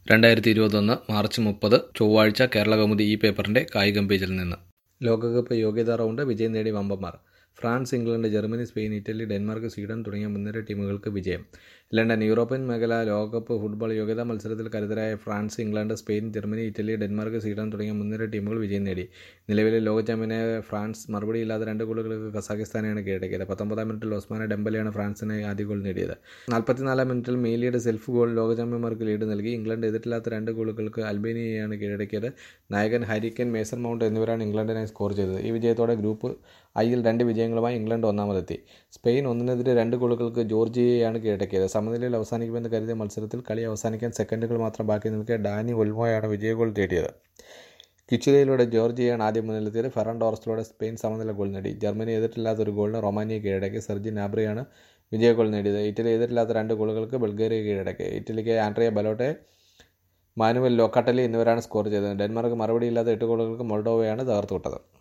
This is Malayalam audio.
രണ്ടായിരത്തി ഇരുപത്തൊന്ന് മാർച്ച് മുപ്പത് ചൊവ്വാഴ്ച കേരളകൗമുദി ഈ പേപ്പറിന്റെ കായികം പേജിൽ നിന്ന് ലോകകപ്പ് യോഗ്യതാ റൗണ്ട് വിജയം നേടി വമ്പന്മാർ France England Germany Spain Italy Denmark Sweden തുടങ്ങിയ മുൻനിര ടീമുകൾക്ക് വിജയം ലണ്ടൻ യൂറോപ്യൻ മേഖല ലോകകപ്പ് ഫുട്ബോൾ യോഗ്യതാ മത്സരത്തിൽ കരുതരായ France England Spain Germany Italy Denmark Sweden തുടങ്ങിയ മുൻനിര ടീമുകൾ വിജയം നേടി നിലവിലെ ലോക ചാമ്പ്യനായ ഫ്രാൻസ് മറുപടിയില്ലാതെ രണ്ട് ഗോളുകൾക്ക് കസാഖിസ്ഥാനെയാണ് കീഴടക്കിയത് പത്തൊമ്പതാം മിനിറ്റിൽ ഒസ്മാന ഡെമ്പലെയാണ് ഫ്രാൻസിനായി ആദ്യ ഗോൾ നേടിയത് നാൽപ്പത്തിനാലാം മിനിറ്റിൽ മെയിലിയുടെ സെൽഫ് ഗോൾ ലോക ചാമ്പ്യന്മാർക്ക് ലീഡ് നൽകി ഇംഗ്ലണ്ട് എതിരില്ലാത്ത രണ്ട് ഗോളുകൾക്ക് അൽബേനിയയാണ് കീഴടക്കിയത് നായകൻ ഹാരിക്കൻ മേസൺ മൗണ്ട് എന്നിവരാണ് ഇംഗ്ലണ്ടിനായി സ്കോർ ചെയ്തത് ഈ വിജയത്തോടെ ഗ്രൂപ്പ് ഐയിൽ രണ്ട് വിജയങ്ങളുമായി ഇംഗ്ലണ്ട് ഒന്നാമതെത്തി സ്പെയിൻ ഒന്നിനെതിരെ രണ്ട് ഗോളുകൾക്ക് ജോർജിയയാണ് കീഴടക്കിയത് സമനിലയിൽ അവസാനിക്കുമെന്ന് കരുതിയ മത്സരത്തിൽ കളി അവസാനിക്കാൻ സെക്കൻഡുകൾ മാത്രം ബാക്കി നിൽക്കെ ഡാനി ഒൽമോയാണ് വിജയ ഗോൾ നേടിയത് കിച്ചുലയിലൂടെ ജോർജിയയാണ് ആദ്യം മുന്നിലെത്തിയത് ഫെറൻ ഡോർസിലൂടെ സ്പെയിൻ സമനില ഗോൾ നേടി ജർമ്മനി എതിരില്ലാത്ത ഒരു ഗോളിന് റൊമാനിയ കീഴടക്കി സെർജി നാബ്രിയാണ് വിജയ ഗോൾ നേടിയത് ഇറ്റലി എതിരില്ലാത്ത രണ്ട് ഗോളുകൾക്ക് ബൾഗേറിയ കീഴടക്കി ഇറ്റലിക്ക് ആൻഡ്രിയ ബലോട്ടെ മാനുവൽ ലോക്കാട്ടലി എന്നിവരാണ് സ്കോർ ചെയ്തത് ഡെൻമാർക്ക് മറുപടിയില്ലാത്ത എട്ട് ഗോളുകൾക്ക് മൊൾഡോവയാണ് തകർത്തുവിട്ടത്